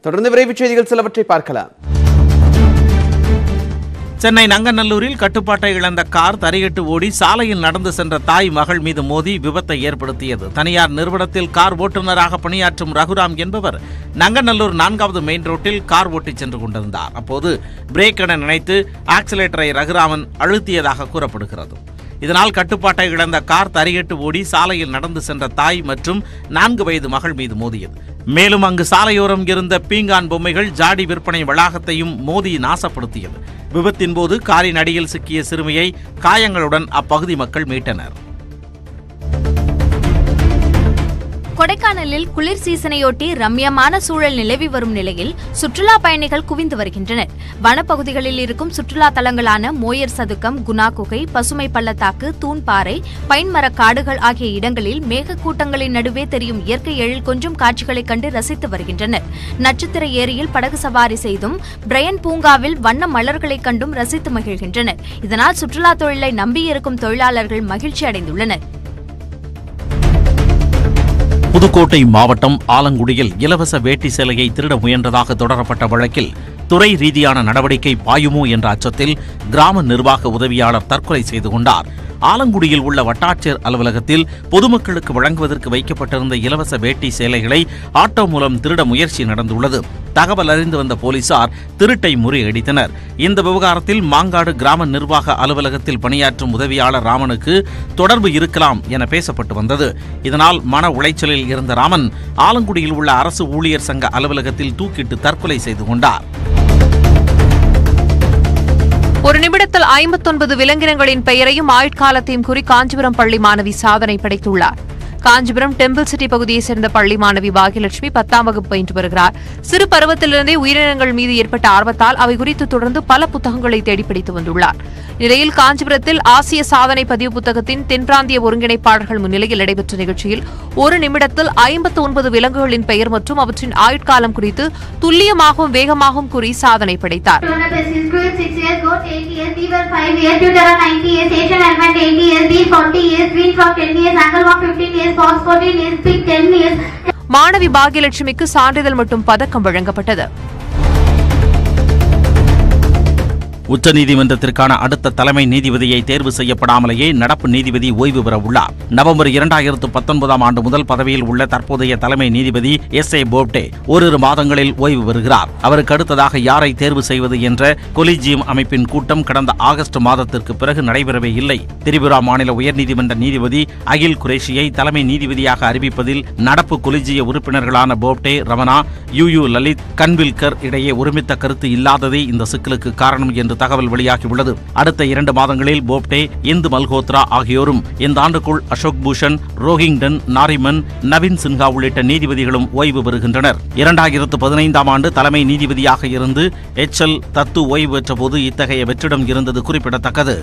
தொடர்ந்து விரைவுச் செய்திகள் சிலவற்றை பார்க்கலாம் சென்னை நங்கநல்லூரில் கட்டுப்பாட்டை இழந்த கார் தரையிட்டு ஓடி சாலையில் நடந்து சென்ற தாய் மகள் மீது மோதி விபத்தை ஏற்படுத்தியது தனியார் நிறுவனத்தில் கார் ஓட்டுநராக பணியாற்றும் ரகுராம் என்பவர் நங்கநல்லூர் நான்காவது மெயின் ரோட்டில் கார் ஓட்டிச் சென்று கொண்டிருந்தார் அப்போது பிரேக் என நினைத்து ஆக்சிலேட்டரை ரகுராமன் அழுத்தியதாக கூறப்படுகிறது இதனால் கட்டுப்பாட்டை இழந்த கார் தரையிட்டு ஓடி சாலையில் நடந்து சென்ற தாய் மற்றும் நான்கு வயது மகள் மீது மோதியது மேலும் அங்கு சாலையோரம் இருந்த பீங்கான் பொம்மைகள் ஜாடி விற்பனை வளாகத்தையும் மோதி நாசப்படுத்தியது விபத்தின் போது காரின் அடியில் சிக்கிய சிறுமியை காயங்களுடன் அப்பகுதி மக்கள் மீட்டனர் கொடைக்கானலில் குளிர் சீசனையொட்டி ரம்யமான சூழல் நிலவி வரும் நிலையில் சுற்றுலா பயணிகள் குவிந்து வருகின்றனர் வனப்பகுதிகளில் இருக்கும் சுற்றுலா தலங்களான மோயர் சதுக்கம் குணா குகை பசுமை பள்ளத்தாக்கு தூண்பாறை பைன்மரக் காடுகள் ஆகிய இடங்களில் மேகக்கூட்டங்களின் நடுவே தெரியும் இயற்கை எழில் கொஞ்சம் காட்சிகளைக் கண்டு ரசித்து வருகின்றனர் நட்சத்திர ஏரியில் படகு சவாரி செய்தும் பிரையன் பூங்காவில் வண்ண மலர்களைக் கண்டும் ரசித்து மகிழ்கின்றனர் இதனால் சுற்றுலா தொழிலை நம்பியிருக்கும் தொழிலாளர்கள் மகிழ்ச்சி அடைந்துள்ளனர் புதுக்கோட்டை மாவட்டம் ஆலங்குடியில் இலவச வேட்டி சேலையை திருட முயன்றதாக தொடரப்பட்ட வழக்கில் துறை ரீதியான நடவடிக்கை பாயுமோ என்ற அச்சத்தில் கிராம நிர்வாக உதவியாளர் தற்கொலை செய்து கொண்டார் ஆலங்குடியில் உள்ள வட்டாட்சியர் அலுவலகத்தில் பொதுமக்களுக்கு வழங்குவதற்கு வைக்கப்பட்டிருந்த இலவச வேட்டி சேலைகளை ஆட்டோ மூலம் திருட முயற்சி நடந்துள்ளது தகவல் அறிந்து வந்த போலீசார் திருட்டை முறியடித்தனர் இந்த விவகாரத்தில் மாங்காடு கிராம நிர்வாக அலுவலகத்தில் பணியாற்றும் உதவியாளர் ராமனுக்கு தொடர்பு இருக்கலாம் என பேசப்பட்டு வந்தது இதனால் மன உளைச்சலில் இருந்த ராமன் ஆலங்குடியில் உள்ள அரசு ஊழியர் சங்க அலுவலகத்தில் தூக்கிட்டு தற்கொலை செய்து கொண்டார் ஒரு நிமிடத்தில் ஐம்பத்தொன்பது விலங்கினங்களின் பெயரையும் ஆயுட்காலத்தையும் கூறி காஞ்சிபுரம் பள்ளி மாணவி சாதனை படைத்துள்ளார் காஞ்சிபுரம் டெம்பிள் சிட்டி பகுதியைச் சேர்ந்த பள்ளி மாணவி பாகியலட்சுமி பத்தாம் வகுப்பு பயின்று வருகிறார் சிறு பருவத்திலிருந்தே உயிரினங்கள் மீது ஏற்பட்ட ஆர்வத்தால் அவை குறித்து தொடர்ந்து பல புத்தகங்களை தேடி படித்து வந்துள்ளார் நிலையில் காஞ்சிபுரத்தில் ஆசிய சாதனை பதிவு புத்தகத்தின் தென்பிராந்திய ஒருங்கிணைப்பாளர்கள் முன்னிலையில் நடைபெற்ற நிகழ்ச்சியில் ஒரு நிமிடத்தில் ஐம்பத்து ஒன்பது விலங்குகளின் பெயர் மற்றும் அவற்றின் ஆயுட்காலம் குறித்து துல்லியமாகவும் வேகமாகவும் கூறி சாதனை படைத்தார் Pestis Cruise 6 years, goat 8 years, beaver 5 years, Deutera 90 years, Asian elephant 80 years, deer 40 years, green frog 10 years, angleworm 15 years, fox 14 years, pig 10 years, மாணவி பாகியலட்சுமிக்கு சான்றிதழ் மற்றும் பதக்கம் வழங்கப்பட்டது உச்சநீதிமன்றத்திற்கான அடுத்த தலைமை நீதிபதியை தேர்வு செய்யப்படாமலேயே நடப்பு நீதிபதி ஓய்வு பெற உள்ளார் நவம்பர் இரண்டாயிரத்து பத்தொன்பதாம் ஆண்டு முதல் பதவியில் உள்ள தற்போதைய தலைமை நீதிபதி எஸ் ஏ போப்டே ஓரிரு மாதங்களில் ஓய்வு பெறுகிறார் அவருக்கு அடுத்ததாக யாரை தேர்வு செய்வது என்ற கொலிஜியம் அமைப்பின் கூட்டம் கடந்த ஆகஸ்ட் மாதத்திற்கு பிறகு நடைபெறவே இல்லை திரிபுரா மாநில உயர்நீதிமன்ற நீதிபதி அகில் குரேஷியை தலைமை நீதிபதியாக அறிவிப்பதில் நடப்பு கொலிஜிய உறுப்பினர்களான போப்டே ரமணா யூ யூ லலித் கன்வில்கர் இடையே ஒருமித்த கருத்து இல்லாததே இந்த சிக்கலுக்கு காரணம் என்று தகவல் வெளியாகியுள்ளது அடுத்த இரண்டு மாதங்களில் போப்டே இந்து மல்ஹோத்ரா ஆகியோரும் இந்த ஆண்டுக்குள் அசோக் பூஷன் ரோஹிங்டன் நாரிமன் நவீன் சின்ஹா உள்ளிட்ட நீதிபதிகளும் ஓய்வு பெறுகின்றனர் இரண்டாயிரத்து பதினைந்தாம் ஆண்டு தலைமை நீதிபதியாக இருந்து எச் எல் தத்து ஓய்வு பெற்றபோது இத்தகைய வெற்றிடம் இருந்தது குறிப்பிடத்தக்கது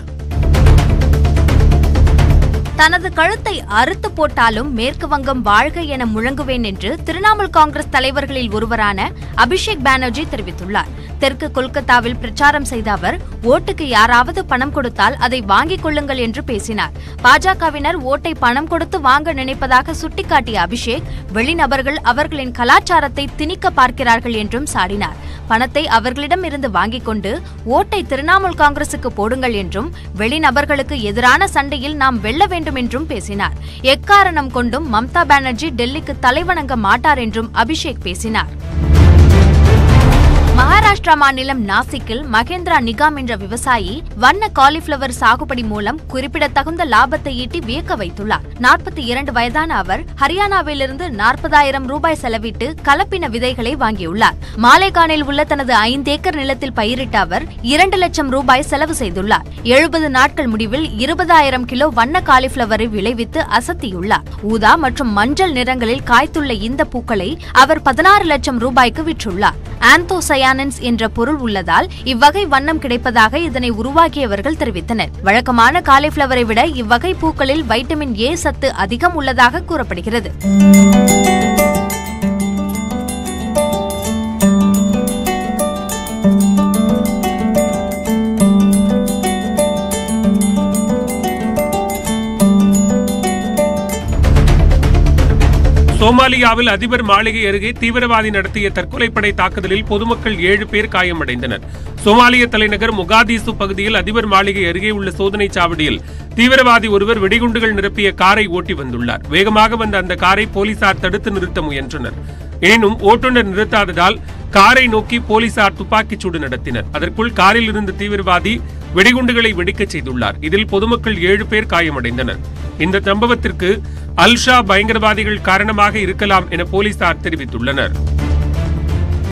தனது கழுத்தை அறுத்து போட்டாலும் மேற்கு வங்கம் வாழ்க என முழங்குவேன் என்று திரிணாமுல் காங்கிரஸ் தலைவர்களில் ஒருவரான அபிஷேக் பானர்ஜி தெரிவித்துள்ளார் தெற்கு கொல்கத்தாவில் பிரச்சாரம் செய்த அவர் ஓட்டுக்கு யாராவது பணம் கொடுத்தால் அதை வாங்கிக் கொள்ளுங்கள் என்று பேசினார் பாஜகவினர் ஓட்டை பணம் கொடுத்து வாங்க நினைப்பதாக சுட்டிக்காட்டிய அபிஷேக் வெளிநபர்கள் அவர்களின் கலாச்சாரத்தை திணிக்க பார்க்கிறார்கள் என்றும் சாடினார் பணத்தை அவர்களிடம் இருந்து வாங்கிக் கொண்டு ஓட்டை திரிணாமுல் காங்கிரசுக்கு போடுங்கள் என்றும் வெளிநபர்களுக்கு எதிரான சண்டையில் நாம் வெல்ல வேண்டும் என்றும் பேசினார் எக்காரணம் கொண்டும் மம்தா பானர்ஜி டெல்லிக்கு தலைவணங்க மாட்டார் என்றும் அபிஷேக் பேசினார் மகாராஷ்டிரா மாநிலம் நாசிக்கில் மகேந்திரா நிகாம் என்ற விவசாயி வண்ண காலிஃபிளவர் சாகுபடி மூலம் குறிப்பிடத்தகுந்த லாபத்தை ஈட்டி வியக்க வைத்துள்ளார் நாற்பத்தி இரண்டு வயதான அவர் ஹரியானாவிலிருந்து நாற்பதாயிரம் ரூபாய் செலவிட்டு கலப்பின விதைகளை வாங்கியுள்ளார் மாலேகானில் உள்ள தனது ஐந்து ஏக்கர் நிலத்தில் பயிரிட்ட அவர் இரண்டு லட்சம் ரூபாய் செலவு செய்துள்ளார் எழுபது நாட்கள் முடிவில் இருபதாயிரம் கிலோ வண்ண காலிஃபிளவரை விளைவித்து அசத்தியுள்ளார் ஊதா மற்றும் மஞ்சள் நிறங்களில் காய்த்துள்ள இந்த பூக்களை அவர் பதினாறு லட்சம் ரூபாய்க்கு விற்றுள்ளார் ஆந்தோசயானன்ஸ் என்ற பொருள் உள்ளதால் இவ்வகை வண்ணம் கிடைப்பதாக இதனை உருவாக்கியவர்கள் தெரிவித்தனர் வழக்கமான காலிஃபிளவரை விட இவ்வகை பூக்களில் வைட்டமின் ஏ சத்து அதிகம் உள்ளதாக கூறப்படுகிறது सोमवार சோமாலியாவில் அதிபர் மாளிகை அருகே தீவிரவாதி நடத்திய தற்கொலைப்படை தாக்குதலில் பொதுமக்கள் ஏழு பேர் காயமடைந்தனர் சோமாலிய தலைநகர் முகாதிசு பகுதியில் அதிபர் மாளிகை அருகே உள்ள சோதனைச் சாவடியில் தீவிரவாதி ஒருவர் வெடிகுண்டுகள் நிரப்பிய காரை ஓட்டி வந்துள்ளார் வேகமாக வந்த அந்த காரை போலீசார் தடுத்து நிறுத்த முயன்றனர் எனினும் ஓட்டுநர் நிறுத்தாததால் காரை நோக்கி போலீசார் துப்பாக்கிச் சூடு நடத்தினர் அதற்குள் காரில் இருந்த தீவிரவாதி வெடிகுண்டுகளை வெடிக்கச் செய்துள்ளார் இதில் பொதுமக்கள் ஏழு பேர் காயமடைந்தனர் இந்த சம்பவத்திற்கு அல்ஷா பயங்கரவாதிகள் காரணமாக இருக்கலாம் என போலீசார் தெரிவித்துள்ளனர்